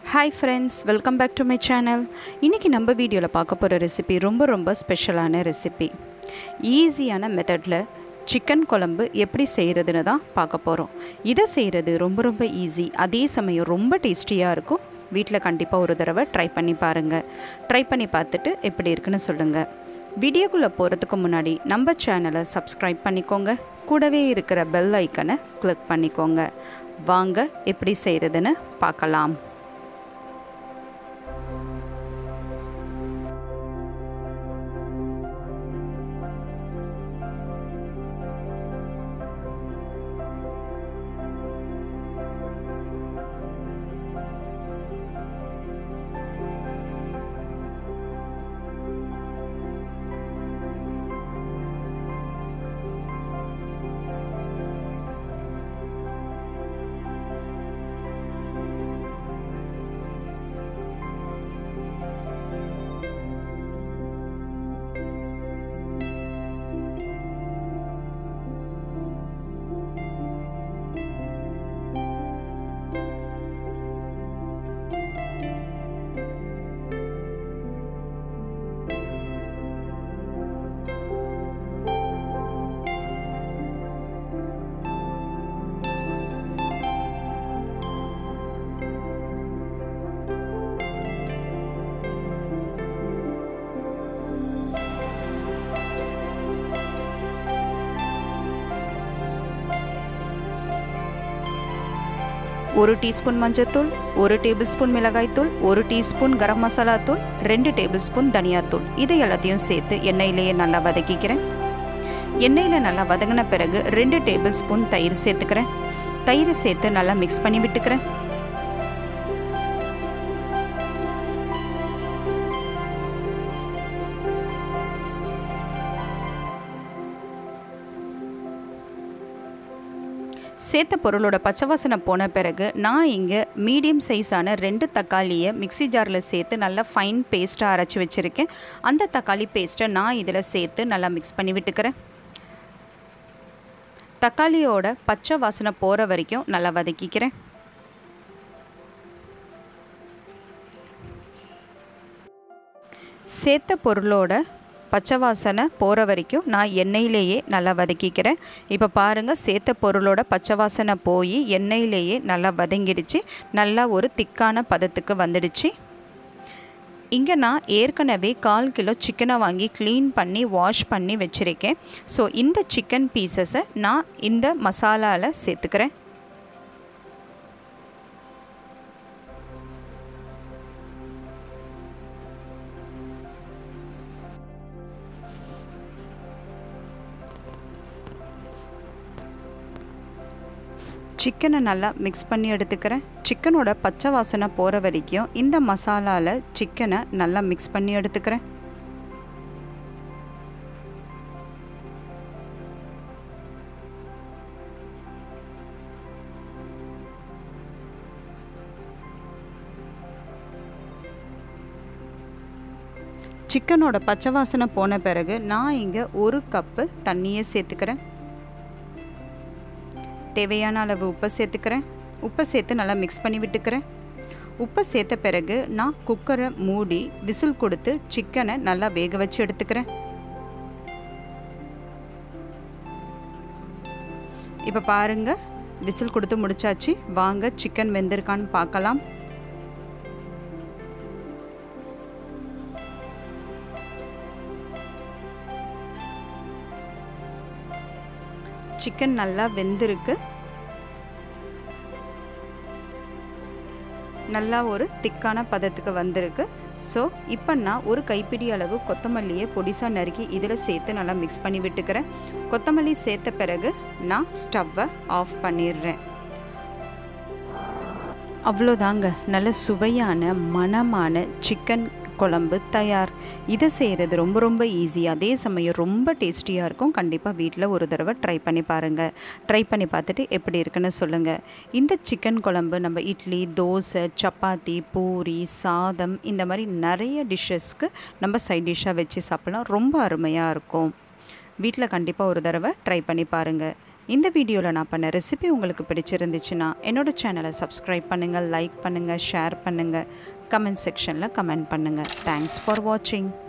hi friends welcome back to my channel இன்றைக்கி நம்ம வீடியோவில் பார்க்க போகிற ரெசிபி ரொம்ப ரொம்ப ஸ்பெஷலான ரெசிபி ஈஸியான மெத்தடில் சிக்கன் குழம்பு எப்படி செய்கிறதுன்னு தான் பார்க்க போகிறோம் இதை செய்கிறது ரொம்ப ரொம்ப ஈஸி அதே சமயம் ரொம்ப டேஸ்டியாக இருக்கும் வீட்டில் கண்டிப்பாக ஒரு தடவை ட்ரை பண்ணி பாருங்கள் ட்ரை பண்ணி பார்த்துட்டு எப்படி இருக்குன்னு சொல்லுங்கள் வீடியோக்குள்ளே போகிறதுக்கு முன்னாடி நம்ம சேனலை சப்ஸ்கிரைப் பண்ணிக்கோங்க கூடவே இருக்கிற பெல் ஐக்கனை கிளிக் பண்ணிக்கோங்க வாங்க எப்படி செய்கிறதுன்னு பார்க்கலாம் ஒரு டீஸ்பூன் மஞ்சத்தூள் ஒரு டேபிள் ஸ்பூன் மிளகாய்த்தூள் ஒரு டீஸ்பூன் கரம் மசாலா தூள் ரெண்டு டேபிள் ஸ்பூன் தனியாத்தூள் இதை எல்லாத்தையும் சேர்த்து எண்ணெயிலேயே நல்லா வதக்கிக்கிறேன் எண்ணெயில் நல்லா வதங்கின பிறகு ரெண்டு டேபிள் ஸ்பூன் தயிர் சேர்த்துக்கிறேன் தயிரை சேர்த்து நல்லா மிக்ஸ் பண்ணி விட்டுக்கிறேன் சேர்த்த பொருளோட பச்சை வாசனை போன பிறகு நான் இங்கே மீடியம் சைஸான ரெண்டு தக்காளியை மிக்சி ஜாரில் சேர்த்து நல்லா ஃபைன் பேஸ்ட்டாக அரைச்சி வச்சுருக்கேன் அந்த தக்காளி பேஸ்ட்டை நான் இதில் சேர்த்து நல்லா மிக்ஸ் பண்ணி விட்டுக்கிறேன் தக்காளியோட பச்சை வாசனை போகிற வரைக்கும் நல்லா வதக்கிக்கிறேன் சேர்த்த பொருளோட பச்சை வாசனை போகிற வரைக்கும் நான் எண்ணெயிலேயே நல்லா வதக்கிக்கிறேன் இப்போ பாருங்கள் சேர்த்த பொருளோட பச்சை வாசனை போய் எண்ணெயிலேயே நல்லா வதங்கிடுச்சு நல்லா ஒரு திக்கான பதத்துக்கு வந்துடுச்சு இங்கே நான் ஏற்கனவே கால் கிலோ சிக்கனை வாங்கி க்ளீன் பண்ணி வாஷ் பண்ணி வச்சுருக்கேன் ஸோ இந்த சிக்கன் பீசஸை நான் இந்த மசாலாவில் சேர்த்துக்கிறேன் சிக்கனை நல்லா மிக்ஸ் பண்ணி எடுத்துக்கிறேன் சிக்கனோட பச்சை வாசனை போகிற வரைக்கும் இந்த மசாலாவில் சிக்கனை நல்லா மிக்ஸ் பண்ணி எடுத்துக்கிறேன் சிக்கனோட பச்சை வாசனை போன பிறகு நான் இங்கே ஒரு கப்பு தண்ணியை சேர்த்துக்கிறேன் தேவையான அளவு உப்பை சேர்த்துக்கிறேன் உப்பை சேர்த்து நல்லா மிக்ஸ் பண்ணி விட்டுக்கிறேன் உப்பை சேர்த்த பிறகு நான் குக்கரை மூடி விசில் கொடுத்து சிக்கனை நல்லா வேக வச்சு எடுத்துக்கிறேன் இப்போ பாருங்க விசில் கொடுத்து முடிச்சாச்சு வாங்க சிக்கன் வெந்திருக்கான்னு பார்க்கலாம் சிக்கன் நல்லா வெந்திருக்கு நல்லா ஒரு திக்கான பதத்துக்கு வந்திருக்கு ஸோ இப்போ நான் ஒரு கைப்பிடி அளவு கொத்தமல்லியை பொடிசாக நறுக்கி இதில் சேர்த்து நல்லா மிக்ஸ் பண்ணி விட்டுக்கிறேன் கொத்தமல்லி சேர்த்த பிறகு நான் ஸ்டவ்வை ஆஃப் பண்ணிடுறேன் அவ்வளோதாங்க நல்ல சுவையான மணமான சிக்கன் குழம்பு தயார் இதை செய்கிறது ரொம்ப ரொம்ப ஈஸி அதே சமயம் ரொம்ப டேஸ்டியாக இருக்கும் கண்டிப்பாக வீட்டில் ஒரு தடவை ட்ரை பண்ணி பாருங்கள் ட்ரை பண்ணி பார்த்துட்டு எப்படி இருக்குன்னு சொல்லுங்கள் இந்த சிக்கன் குழம்பு நம்ம இட்லி தோசை சப்பாத்தி பூரி சாதம் இந்த மாதிரி நிறைய டிஷ்ஷஸ்க்கு நம்ம சைட் டிஷ்ஷாக வச்சு சாப்பிட்லாம் ரொம்ப அருமையாக இருக்கும் வீட்டில் கண்டிப்பாக ஒரு தடவை ட்ரை பண்ணி பாருங்கள் இந்த வீடியோவில் நான் பண்ண ரெசிபி உங்களுக்கு பிடிச்சிருந்துச்சுன்னா என்னோட சேனலை சப்ஸ்கிரைப் பண்ணுங்கள் லைக் பண்ணுங்கள் ஷேர் பண்ணுங்கள் கமெண்ட் செக்ஷனில் கமெண்ட் பண்ணுங்கள் தேங்க்ஸ் ஃபார் வாட்சிங்